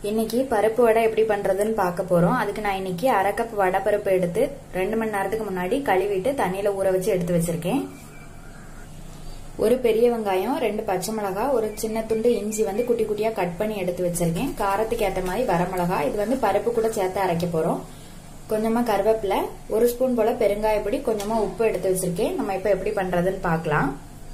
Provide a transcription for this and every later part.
இன்னைக்கு பருப்பு வடை எப்படி பண்றதுன்னு பார்க்க போறோம் அதுக்கு நான் இன்னைக்கு அரை கப் வடை பருப்பு எடுத்து ரெண்டு மணி நேரத்துக்கு முன்னாடி கழுவிட்டு தண்ணியில ஊற வச்சு எடுத்து வச்சிருக்கேன் ஒரு பெரிய வெங்காயம் ரெண்டு பச்சை மிளகாய் ஒரு சின்ன துண்டு இஞ்சி வந்து குட்டி குட்டியா கட் பண்ணி எடுத்து வச்சிருக்கேன் காரத்துக்கு ஏற்ற மாதிரி வரமிளகா இது வந்து பருப்பு கூட சேர்த்து அரைக்க போறோம் கொஞ்சமா கருவேப்பிலை ஒரு ஸ்பூன் போல பெருங்காயப்பொடி கொஞ்சமா உப்பு எடுத்து வச்சிருக்கேன் நம்ம இப்ப எப்படி பண்றதுன்னு பார்க்கலாம்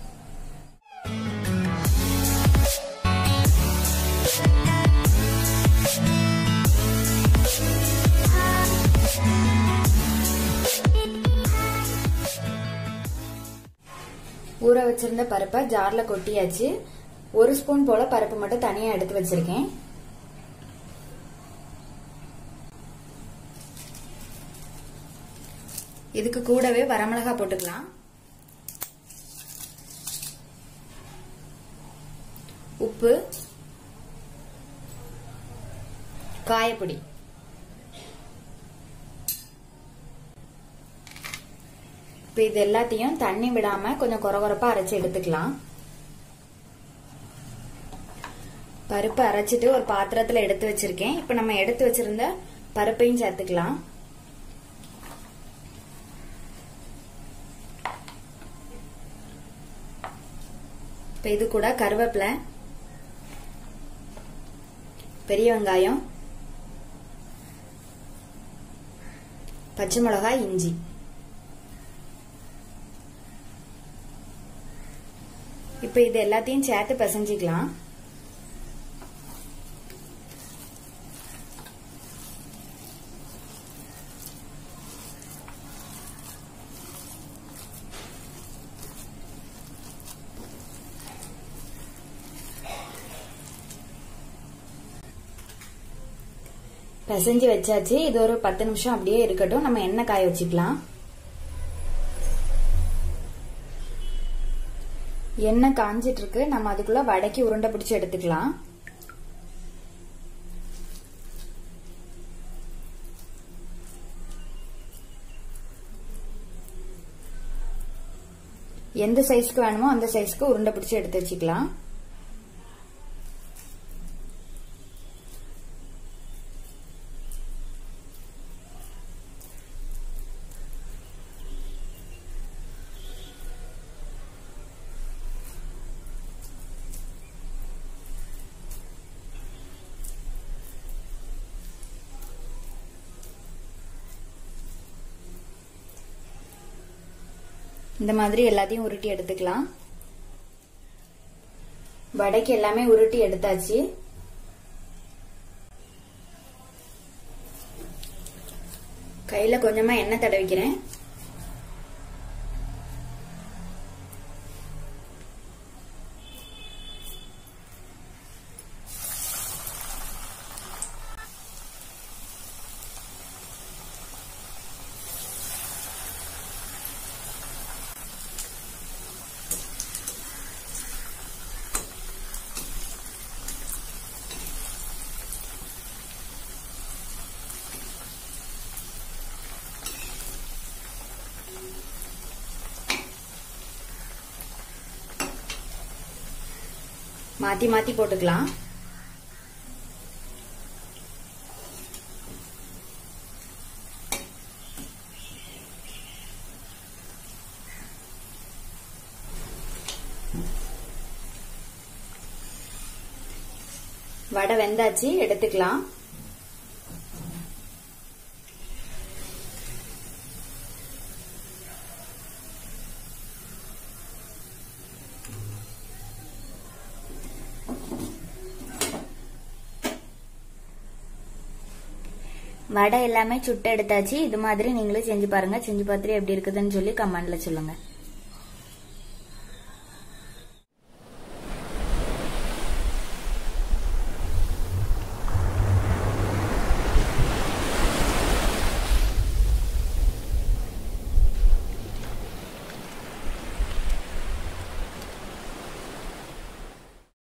ஊற வச்சிருந்த பருப்பை ஜார்ல கொட்டியாச்சு ஒரு ஸ்பூன் போல பருப்பு மட்டும் தனியா எடுத்து வச்சிருக்கேன் இதுக்கு கூடவே வரமிளகா போட்டுக்கலாம் உப்பு காயப்பொடி இப்போ இது எல்லாத்தையும் தண்ணி விடாம கொஞ்சம் குறகுறப்பா அரைச்சு எடுத்துக்கலாம் பருப்பு அரைச்சிட்டு ஒரு பாத்திரத்துல எடுத்து வச்சிருக்கேன் இப்ப நம்ம எடுத்து வச்சிருந்த பருப்பையும் சேர்த்துக்கலாம் இப்ப இது கூட கருவேப்பிலை பெரிய வெங்காயம் பச்சை மிளகாய் இஞ்சி இப்ப இது எல்லாத்தையும் சேர்த்து பிசைஞ்சிக்கலாம் பிசைஞ்சு வச்சாச்சு இது ஒரு பத்து நிமிஷம் அப்படியே இருக்கட்டும் நம்ம எண்ணெய் காய வச்சுக்கலாம் எண்ணெய் காஞ்சிட்டு இருக்கு நம்ம அதுக்குள்ள வடைக்கு உருண்டை பிடிச்சு எடுத்துக்கலாம் எந்த சைஸ்க்கு வேணுமோ அந்த சைஸ்க்கு உருண்டை பிடிச்சு எடுத்து வச்சுக்கலாம் இந்த மாதிரி எல்லாத்தையும் உருட்டி எடுத்துக்கலாம் வடைக்கு எல்லாமே உருட்டி எடுத்தாச்சு கையில கொஞ்சமா எண்ணெய் தடவிக்கிறேன் மாத்தி மாத்தி போட்டுக்கலாம் வடை வெந்தாச்சு எடுத்துக்கலாம் வடை எல்லாமே சுட்டு எடுத்தாச்சு இது மாதிரி நீங்களும் செஞ்சு பாருங்க செஞ்சு பார்த்துட்டு எப்படி இருக்குதுன்னு சொல்லி கமெண்ட்ல சொல்லுங்க